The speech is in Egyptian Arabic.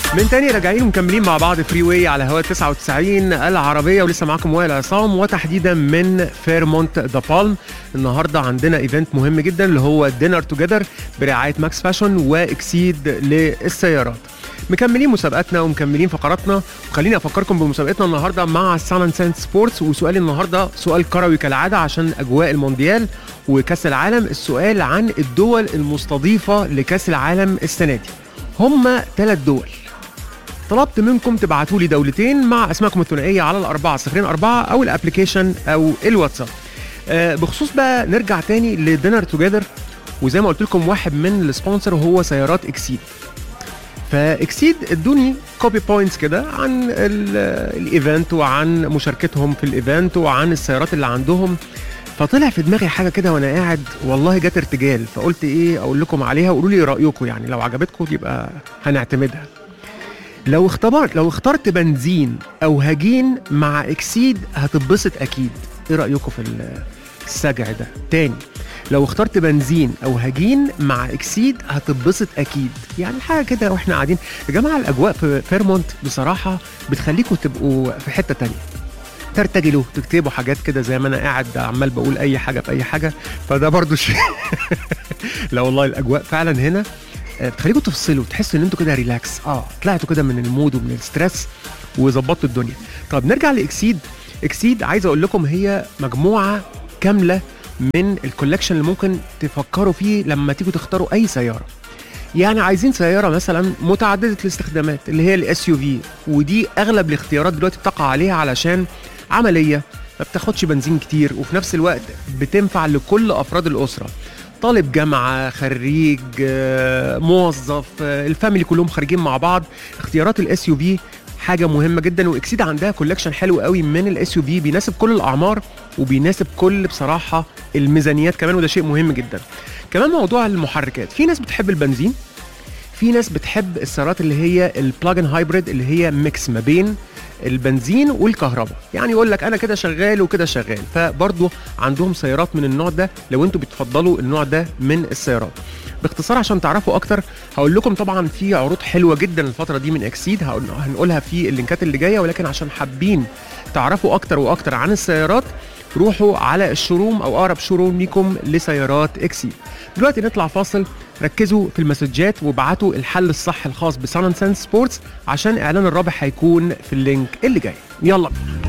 من تاني راجعين ومكملين مع بعض فري واي على هواء 99 العربيه ولسه معاكم وائل عصام وتحديدا من فيرمونت ذا بالم النهارده عندنا ايفنت مهم جدا اللي هو دينر توجذر برعايه ماكس فاشن واكسيد للسيارات مكملين مسابقاتنا ومكملين فقراتنا وخليني افكركم بمسابقتنا النهارده مع سان سنت سبورتس وسؤال النهارده سؤال كروي كالعاده عشان اجواء المونديال وكاس العالم السؤال عن الدول المستضيفه لكاس العالم السنه دي هم ثلاث دول طلبت منكم تبعتوا لي دولتين مع اسمائكم الثنائيه على الأربعة صفرين أربعة أو الأبلكيشن أو الواتساب آه بخصوص بقى نرجع تاني لدينر توجذر وزي ما قلت لكم واحد من السبونسر هو سيارات اكسيد فاكسيد ادوني كوبي بوينتس كده عن ال- الايفنت وعن مشاركتهم في الايفنت وعن السيارات اللي عندهم فطلع في دماغي حاجه كده وانا قاعد والله جت ارتجال فقلت ايه اقول لكم عليها وقولوا لي رايكم يعني لو عجبتكم يبقى هنعتمدها لو اختبرت لو اخترت بنزين او هجين مع اكسيد هتتبسط اكيد ايه رايكم في ال- السجع ده تاني لو اخترت بنزين او هجين مع اكسيد هتتبسط اكيد يعني حاجه كده واحنا قاعدين يا جماعه الاجواء في فيرمونت بصراحه بتخليكم تبقوا في حته تانية ترتجلوا تكتبوا حاجات كده زي ما انا قاعد عمال بقول اي حاجه في اي حاجه فده برضو شيء لا والله الاجواء فعلا هنا آه، بتخليكم تفصلوا تحسوا ان انتوا كده ريلاكس اه طلعتوا كده من المود ومن الستريس وظبطتوا الدنيا طب نرجع لاكسيد اكسيد عايز اقول لكم هي مجموعه كامله من الكولكشن اللي ممكن تفكروا فيه لما تيجوا تختاروا اي سياره يعني عايزين سياره مثلا متعدده الاستخدامات اللي هي الاس يو في ودي اغلب الاختيارات دلوقتي بتقع عليها علشان عمليه ما بتاخدش بنزين كتير وفي نفس الوقت بتنفع لكل افراد الاسره طالب جامعه خريج آه، موظف آه، الفاميلي كلهم خارجين مع بعض اختيارات الاس يو في حاجه مهمه جدا واكسيد عندها كولكشن حلو قوي من الاس يو في بيناسب كل الاعمار وبيناسب كل بصراحه الميزانيات كمان وده شيء مهم جدا كمان موضوع المحركات في ناس بتحب البنزين في ناس بتحب السيارات اللي هي البلاجن هايبريد اللي هي ميكس ما بين البنزين والكهرباء يعني يقول لك انا كده شغال وكده شغال فبرضه عندهم سيارات من النوع ده لو انتوا بتفضلوا النوع ده من السيارات باختصار عشان تعرفوا اكتر هقول لكم طبعا في عروض حلوه جدا الفتره دي من اكسيد هقول- هنقولها في اللينكات اللي جايه ولكن عشان حابين تعرفوا اكتر واكتر عن السيارات روحوا على الشوروم او اقرب شوروم ليكم لسيارات اكسيد دلوقتي نطلع فاصل ركزوا في المسجات وابعتوا الحل الصح الخاص بسان سنس سبورتس عشان اعلان الرابح هيكون في اللينك اللي جاي يلا